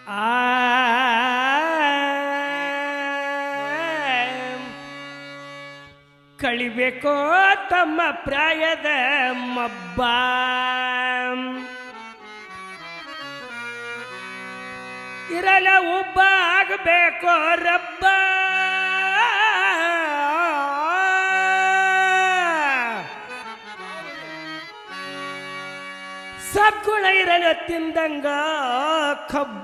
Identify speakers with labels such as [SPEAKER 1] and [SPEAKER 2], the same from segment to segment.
[SPEAKER 1] ಆ ಕಳಿಬೇಕೋ ತಮ್ಮ ಪ್ರಾಯದ ಮಬ್ಬ ಇರಲ ಒಬ್ಬ ಆಗಬೇಕೋ ರಬ್ಬ ಸಕ್ಕುಳ ಇರಲ ತಿಂದಂಗ ಕಬ್ಬ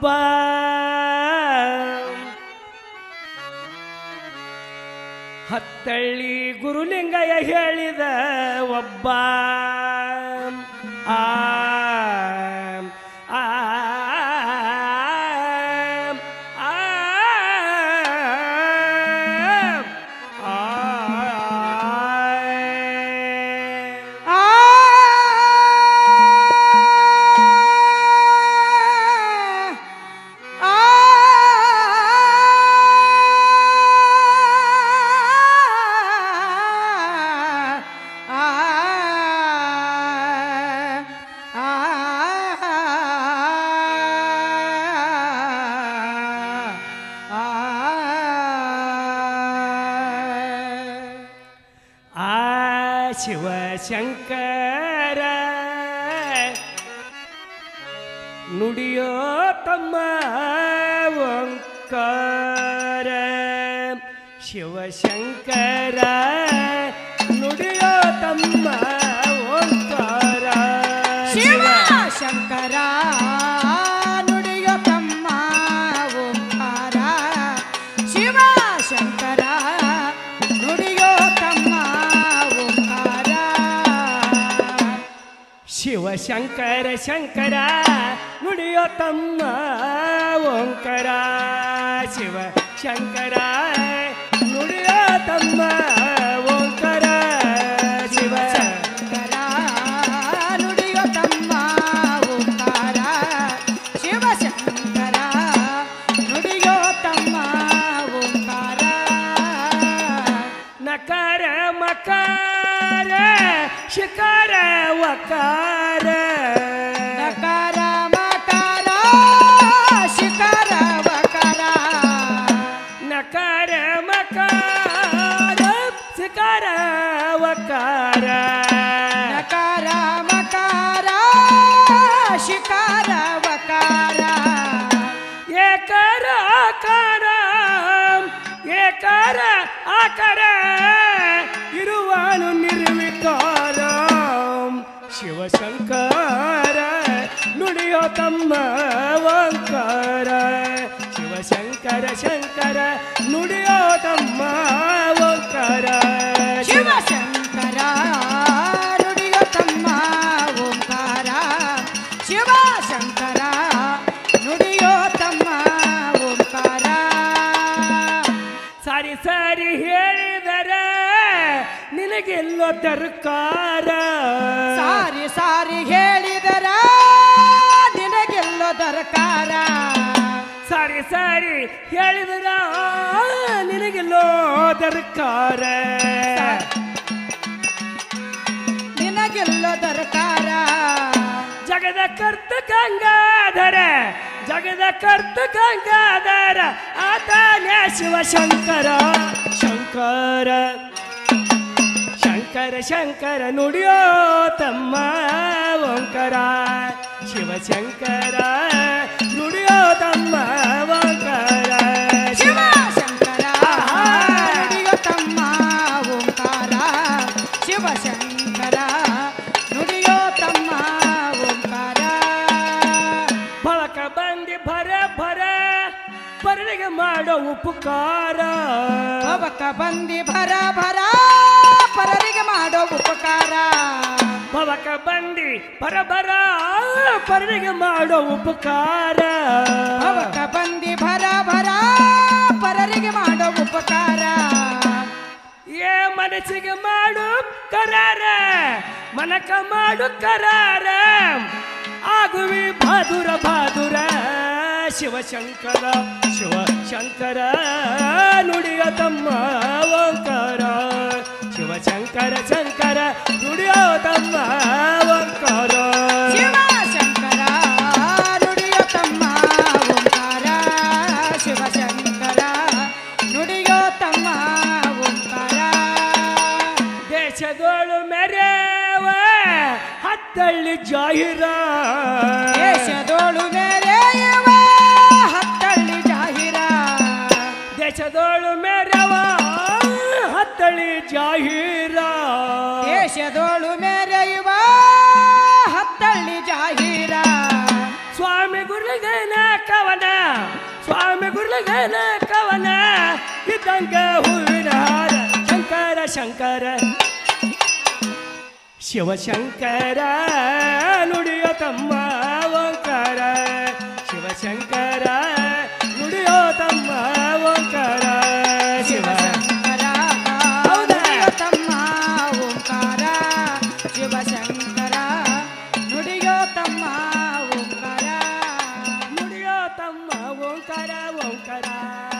[SPEAKER 1] ಹತ್ತಳ್ಳಿ ಗುರುಲಿಂಗಯ್ಯ ಹೇಳಿದ ಒಬ್ಬ ಆ ಆ ಆ ಆ ಆ ಶಿವಶಂಕರ ನುಡಿಯೋ ತಮ್ಮ ಓಂಕಾರ ಶಿವಶಂಕರ ನುಡಿಯೋ ತಮ್ಮ ಓಂಕಾರ
[SPEAKER 2] ಶಿವ ಶಂಕರ ನುಡಿಯೋ ತಮ್ಮ ಓಂಕಾರ ಶಿವ ಶಂಕರ ನುಡಿಯೋ ತಮ್ಮ ಓಂಕಾರ
[SPEAKER 1] ಶಿವಶಂಕರ ಶಂಕರ ನುಡಿಯೋ ತಮ್ಮ ಓಂಕಾರ ಶಿವ ಶಂಕರ ನುಡಿಯೋ ತಮ್ಮ ಓಂಕಾರ ಶಿವ
[SPEAKER 2] ಶಂಕರ ನುಡಿಯೋ ತಮ್ಮ ಓಂಕಾರ ಶಿವ ಶಂಕರ ನುಡಿಯೋ ತಮ್ಮ ಓಂಕಾರ
[SPEAKER 1] ನಕಾರ ಮಕಾರ ಶಿಕಾರ ವಕಾರ
[SPEAKER 2] ನಕಾರ ಮಕಾರ ಶಿಖರ ವಕಾರ
[SPEAKER 1] ನಕಾರ ಮಕಾರ ಶಿಕಾರ ವಕಾರ
[SPEAKER 2] ನಕಾರ ಮಕಾರ ಶಿಖರ ವಕಾರ
[SPEAKER 1] ಏಕರ ಆಕಾರ ಏಕರ ಆಕಾರ ಇರುವನು ನಿರ್ವಿಕಾರ ಶಿವಶಂಕರ ನುಡಿಯೋ ತಮ್ಮ ಓಂಕಾರ ಶಿವಶಂಕರ ಶಂಕರ ನುಡಿಯೋ ತಮ್ಮ ಓಂಕಾರ
[SPEAKER 2] ಶಿವ ಶಂಕರ ನುಡಿಯೋ ತಮ್ಮ ಓಂಕಾರ ಶಿವ ಶಂಕರ ನುಡಿಯೋ ತಮ್ಮ ಓಂಕಾರ
[SPEAKER 1] ಸಾರಿ ಸಾರಿ ಹೇಳಿದರೆ ನಿನಗೆಲ್ಲೋ ದರ್ಕಾರ
[SPEAKER 2] ಸಾರಿ ಸಾರಿ ಹೇಳಿದರ ನಿನಗೆಲ್ಲೋ ದರಕಾರ
[SPEAKER 1] ಸಾರಿ ಸಾರಿ ಹೇಳಿದರ ನಿನಗೆಲ್ಲೋ ದರ್ಕಾರ
[SPEAKER 2] ನಿನಗೆಲ್ಲೋ ದರಕಾರ
[SPEAKER 1] ಜಗದ ಕರ್ತ ಗಂಗಾಧರ ಜಗದ ಕರ್ತ ಗಂಗಾಧರ ಆತನೇ ಶಿವಶಂಕರ ಶಂಕರ ಶಂಕರ ಶಂಕರ ನುಡಿಯೋ ತಮ್ಮ ಓಂಕಾರ ಶಿವಶಂಕರ ನುಡಿಯೋ ತಮ್ಮ ಓಂಕಾರ
[SPEAKER 2] ಶಿವ ಶಂಕರ ನುಡಿಯೋ ತಮ್ಮ ಓಂಕಾರ ಶಿವ ಶಂಕರ ನುಡಿಯೋ ತಮ್ಮ ಓಂಕಾರ
[SPEAKER 1] ಬಳಕ ಬಂದಿ ಭರ ಭರ ಪರಳಿಗೆ ಮಾಡೋ ಉಪಕಾರ
[SPEAKER 2] ಭವಕ ಬಂದಿ ಭರ ಭರ ಪರರಿಗೆ ಮಾಡೋ ಉಪಕಾರ
[SPEAKER 1] ಭವಕ ಬಂದಿ ಬರ ಬರ ಪರಳಿಗೆ ಮಾಡೋ ಉಪಕಾರ
[SPEAKER 2] ಭವಕ ಬಂದಿ ಭರ ಭರ ಪರರಿಗೆ ಮಾಡೋ ಉಪಕಾರ
[SPEAKER 1] ಏ ಮನಸ್ಸಿಗೆ ಮಾಡು ಕರಾರ ಮನಕ ಮಾಡು ಕರಾರ ಆಗುವಿ ಬಹಾದುರ ಬಹಾದುರ ಶಿವಶಂಕರ ಶಿವಶಂಕರ ನುಡಿಯ ತಮ್ಮ ಓಂಕಾರ ಶಿವಶಂಕರ ಶಂಕರ ನುಡಿಯ ತಮ್ಮ ಓಂಕಾರ
[SPEAKER 2] ಶಿವ ಶಂಕರ ನುಡಿಯೋ ತಮ್ಮ ಓಂಕಾರ
[SPEAKER 1] ಹತ್ತಳ್ಳಿ ಜಾಹಿರ
[SPEAKER 2] ದೇಶದೋಳು ಮೇರೆಯುವ ಹತ್ತಳ್ಳಿ ಜಾಹಿರ
[SPEAKER 1] ದೇಶದೋಳು ಮೇರವ ಹತ್ತಳ್ಳಿ ಜಾಹಿರ
[SPEAKER 2] ದೇಶದೋಳು ಮೇರೆಯುವ ಹತ್ತಳ್ಳಿ ಜಾಹಿರ
[SPEAKER 1] ಸ್ವಾಮಿ ಗುರುಗನ ಕವನ ಸ್ವಾಮಿ ಗುರುಗನ ಕವನ ಇದ್ದಂಗ ಹೂವಿನ ಹಾರ ಶಂಕರ ಶಂಕರ ಶಿವಶಂಕರ ನುಡಿಯೋ ತಮ್ಮ ಓಂಕಾರ ಶಿವಶಂಕರ ನುಡಿಯೋ ತಮ್ಮ ಓಂಕಾರ ಶಿವ
[SPEAKER 2] ಶಿವಶಂಕರ
[SPEAKER 1] ಹೌದಾ?
[SPEAKER 2] ನುಡಿಯೋ ತಮ್ಮ ಓಂಕಾರ ಶಿವಶಂಕರ ನುಡಿಯೋ ತಮ್ಮ ಓಂಕಾರ
[SPEAKER 1] ನುಡಿಯೋ ತಮ್ಮ ಓಂಕಾರ ಓಂಕಾರ